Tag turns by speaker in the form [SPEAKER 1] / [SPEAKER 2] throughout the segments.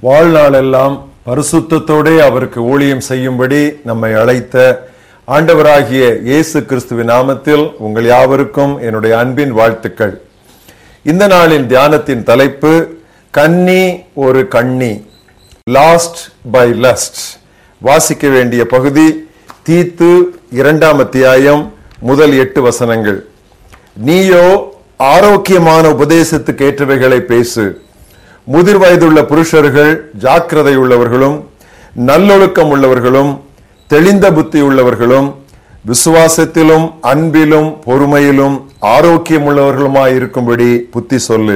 [SPEAKER 1] வாழ்நாளெல்லாம் பரிசுத்தத்தோடே அவருக்கு ஊழியம் செய்யும்படி நம்மை அழைத்த ஆண்டவராகிய இயேசு கிறிஸ்துவின் நாமத்தில் உங்கள் யாவருக்கும் என்னுடைய அன்பின் வாழ்த்துக்கள் இந்த நாளின் தியானத்தின் தலைப்பு கன்னி ஒரு கண்ணி லாஸ்ட் பை லஸ்ட் வாசிக்க வேண்டிய பகுதி தீத்து இரண்டாம் அத்தியாயம் முதல் எட்டு வசனங்கள் நீயோ ஆரோக்கியமான உபதேசத்துக்கு ஏற்றவைகளை பேசு முதிர் வயதுள்ள புருஷர்கள் ஜாக்கிரதை உள்ளவர்களும் நல்லொழுக்கம் உள்ளவர்களும் தெளிந்த புத்தி உள்ளவர்களும் விசுவாசத்திலும் அன்பிலும் பொறுமையிலும் ஆரோக்கியம் உள்ளவர்களுமாய் இருக்கும்படி புத்தி சொல்லு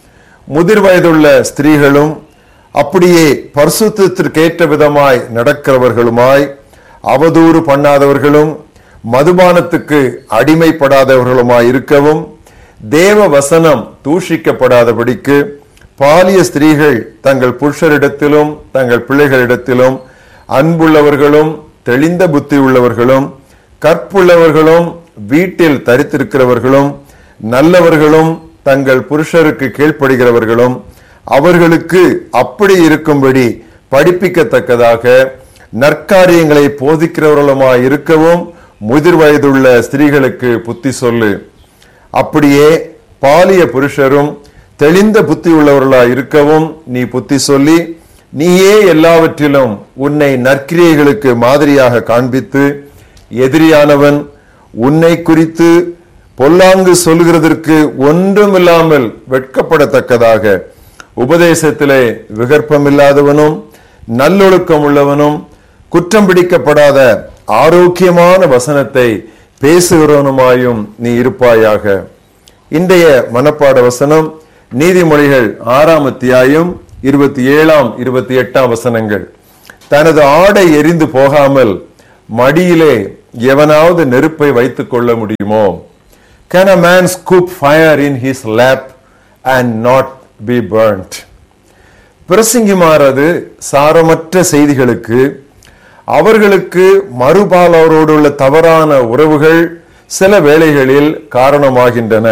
[SPEAKER 1] முதிர் வயதுள்ள ஸ்திரீகளும் அப்படியே பரிசுத்திற்கேற்ற விதமாய் நடக்கிறவர்களுமாய் அவதூறு பண்ணாதவர்களும் மதுபானத்துக்கு அடிமைப்படாதவர்களுமாய் இருக்கவும் தேவ வசனம் தூஷிக்கப்படாதபடிக்கு பாலிய ஸ்திரீகள் தங்கள் புருஷரிடத்திலும் தங்கள் பிள்ளைகளிடத்திலும் அன்புள்ளவர்களும் தெளிந்த புத்தி உள்ளவர்களும் கற்புள்ளவர்களும் வீட்டில் தரித்திருக்கிறவர்களும் நல்லவர்களும் தங்கள் புருஷருக்கு கீழ்ப்படுகிறவர்களும் அவர்களுக்கு அப்படி இருக்கும்படி படிப்பிக்கத்தக்கதாக நற்காரியங்களை போதிக்கிறவர்களுமாய் இருக்கவும் முதிர் வயதுள்ள ஸ்திரீகளுக்கு புத்தி சொல்லு அப்படியே பாலிய புருஷரும் தெளிந்த புத்தி உள்ளவர்களாய் இருக்கவும் நீ புத்தி சொல்லி நீயே எல்லாவற்றிலும் உன்னை நற்கிரியைகளுக்கு மாதிரியாக காண்பித்து எதிரியானவன் உன்னை குறித்து பொல்லாங்கு சொல்கிறதற்கு ஒன்றுமில்லாமல் வெட்கப்படத்தக்கதாக உபதேசத்திலே விகற்பமில்லாதவனும் நல்லொழுக்கம் உள்ளவனும் குற்றம் பிடிக்கப்படாத ஆரோக்கியமான வசனத்தை பேசுகிறவனுமாயும் நீ இருப்பாயாக இன்றைய மனப்பாட வசனம் நீதிமொழிகள் ஆறாம் அத்தியாயம் இருபத்தி ஏழாம் இருபத்தி எட்டாம் வசனங்கள் தனது ஆடை எரிந்து போகாமல் மடியிலே எவனாவது நெருப்பை வைத்துக் கொள்ள முடியுமோ can a man scoop fire in his lap and not be burnt பிரசங்கிமாரது சாரமற்ற செய்திகளுக்கு அவர்களுக்கு மறுபாலோரோடு உள்ள தவறான உறவுகள் சில வேளைகளில் காரணமாகின்றன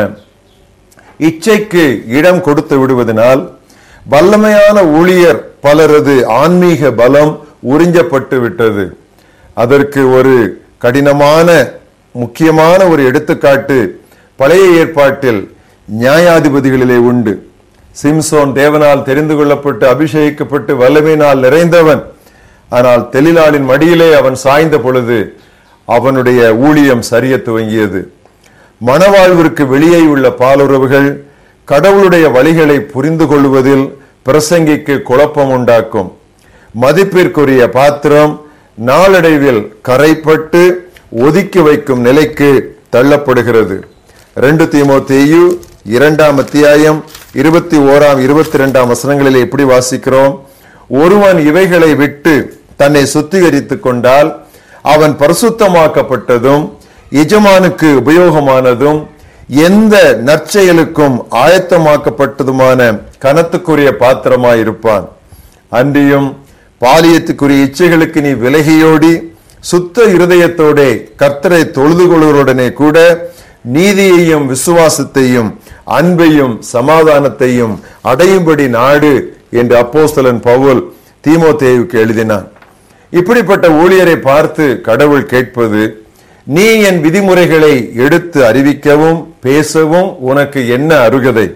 [SPEAKER 1] இச்சைக்கு இடம் கொடுத்து விடுவதனால் வல்லமையான ஊழியர் பலரது ஆன்மீக பலம் உறிஞ்சப்பட்டு விட்டது அதற்கு ஒரு கடினமான முக்கியமான ஒரு எடுத்துக்காட்டு பழைய ஏற்பாட்டில் நியாயாதிபதிகளிலே உண்டு சிம்சோன் தேவனால் தெரிந்து கொள்ளப்பட்டு அபிஷேகிக்கப்பட்டு வல்லமையினால் நிறைந்தவன் ஆனால் தெளிலாளின் மடியிலே அவன் சாய்ந்த பொழுது அவனுடைய ஊழியம் சரிய துவங்கியது மணவாழ்விற்கு வெளியே உள்ள பாலுறவுகள் கடவுளுடைய வழிகளை புரிந்து கொள்வதில் பிரசங்கிக்கு குழப்பம் உண்டாக்கும் மதிப்பிற்குரிய பாத்திரம் நாளடைவில் கரைப்பட்டு ஒதுக்கி வைக்கும் நிலைக்கு தள்ளப்படுகிறது ரெண்டு தீமோத்தேயு இரண்டாம் அத்தியாயம் இருபத்தி ஓராம் இருபத்தி ரெண்டாம் வசனங்களில் எப்படி வாசிக்கிறோம் ஒருவன் இவைகளை விட்டு தன்னை சுத்திகரித்துக் கொண்டால் அவன் பரிசுத்தமாக்கப்பட்டதும் எஜமானுக்கு உபயோகமானதும் எந்த நற்செயலுக்கும் ஆயத்தமாக்கப்பட்டதுமான கனத்துக்குரிய பாத்திரமாய் இருப்பான் அன்றியும் பாலியத்துக்குரிய இச்சைகளுக்கு நீ விலகியோடி சுத்த இருதயத்தோடே கர்த்தரை தொழுது கொள்வருடனே கூட நீதியையும் விசுவாசத்தையும் அன்பையும் சமாதானத்தையும் அடையும்படி நாடு என்று அப்போஸ்தலன் பவுல் தீமோத்தேயுக்கு எழுதினான் இப்படிப்பட்ட ஊழியரை பார்த்து கடவுள் கேட்பது நீ என் விதிமுறைகளை எடுத்து அறிவிக்கவும் பேசவும் உனக்கு என்ன அருகதை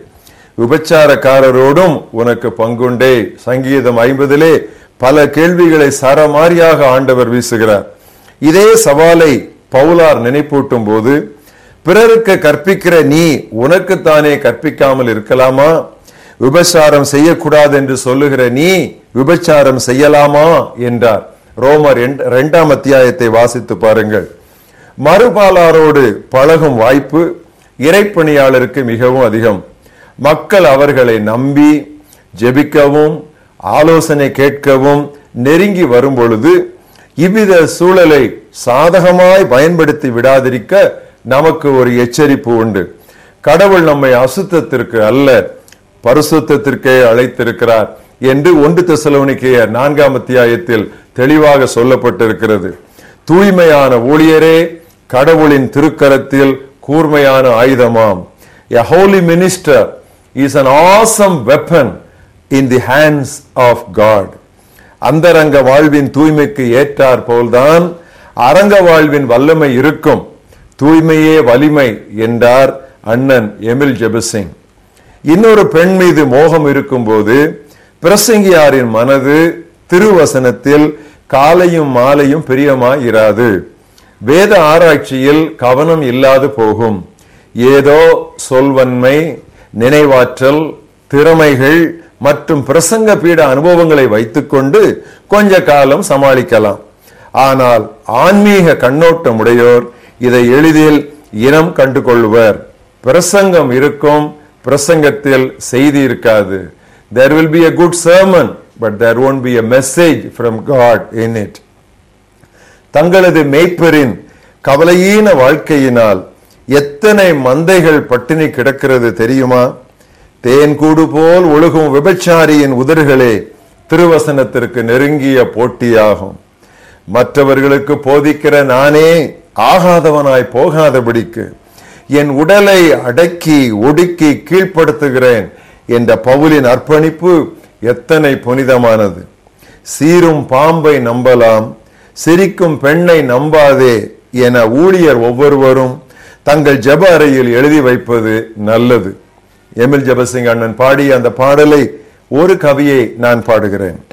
[SPEAKER 1] விபச்சாரக்காரரோடும் உனக்கு பங்குண்டே சங்கீதம் ஐம்பதிலே பல கேள்விகளை சரமாரியாக ஆண்டவர் வீசுகிறார் இதே சவாலை பவுலார் நினைப்பூட்டும் போது பிறருக்கு கற்பிக்கிற நீ உனக்குத்தானே கற்பிக்காமல் இருக்கலாமா விபச்சாரம் செய்யக்கூடாது என்று சொல்லுகிற நீ விபச்சாரம் செய்யலாமா என்றார் ரோமர் இரண்டாம் அத்தியாயத்தை வாசித்து பாருங்கள் மறுபாலாரோடு பழகும் வாய்ப்பு இறைப்பணியாளருக்கு மிகவும் அதிகம் மக்கள் அவர்களை நம்பி ஜெபிக்கவும் ஆலோசனை கேட்கவும் நெருங்கி வரும் பொழுது இவ்வித சூழலை சாதகமாய் பயன்படுத்தி விடாதிருக்க நமக்கு ஒரு எச்சரிப்பு உண்டு கடவுள் நம்மை அசுத்தத்திற்கு அல்ல பரிசுத்திற்கே அழைத்திருக்கிறார் என்று ஒன்று தெசலோனிக்கையர் நான்காம் அத்தியாயத்தில் தெளிவாக சொல்லப்பட்டிருக்கிறது தூய்மையான ஊழியரே கடவுளின் திருக்கரத்தில் கூர்மையான ஆயுதமாம் A holy minister is an awesome weapon in the hands of God அந்தரங்க வாழ்வின் தூய்மைக்கு ஏற்றார் போல்தான் அரங்க வாழ்வின் வல்லமை இருக்கும் தூய்மையே வலிமை என்றார் அண்ணன் எமில் ஜெபசிங் இன்னொரு பெண் மீது மோகம் இருக்கும்போது பிரசங்கியாரின் மனது திருவசனத்தில் காலையும் மாலையும் பிரியமாய் இராது வேத ஆராய்ச்சியில் கவனம் இல்லாது போகும் ஏதோ சொல்வன்மை நினைவாற்றல் திறமைகள் மற்றும் பிரசங்க பீட அனுபவங்களை வைத்துக்கொண்டு கொஞ்ச காலம் சமாளிக்கலாம் ஆனால் ஆன்மீக கண்ணோட்டம் உடையோர் இதை எளிதில் இனம் கண்டு கொள்வர் பிரசங்கம் இருக்கும் பிரசங்கத்தில் செய்தி இருக்காது there will be a good sermon but there won't be a message from god in it தங்களது மேய்ப்பரின் கவலையீன வாழ்க்கையினால் எத்தனை மந்தைகள் பட்டினி கிடக்கிறது தெரியுமா தேன் கூடு போல் ஒழுகும் விபச்சாரியின் உதடுகளே திருவசனத்திற்கு நெருங்கிய போட்டியாகும் மற்றவர்களுக்கு போதிக்கிற நானே ஆகாதவனாய் போகாதபடிக்கு என் உடலை அடக்கி ஒடுக்கி கீழ்ப்படுத்துகிறேன் என்ற பவுலின் அர்ப்பணிப்பு எத்தனை புனிதமானது சீரும் பாம்பை நம்பலாம் சிரிக்கும் பெண்ணை நம்பாதே என ஊழியர் ஒவ்வொருவரும் தங்கள் ஜெப அறையில் எழுதி வைப்பது நல்லது எமில் ஜெபசிங் அண்ணன் பாடிய அந்த பாடலை ஒரு கவியை நான் பாடுகிறேன்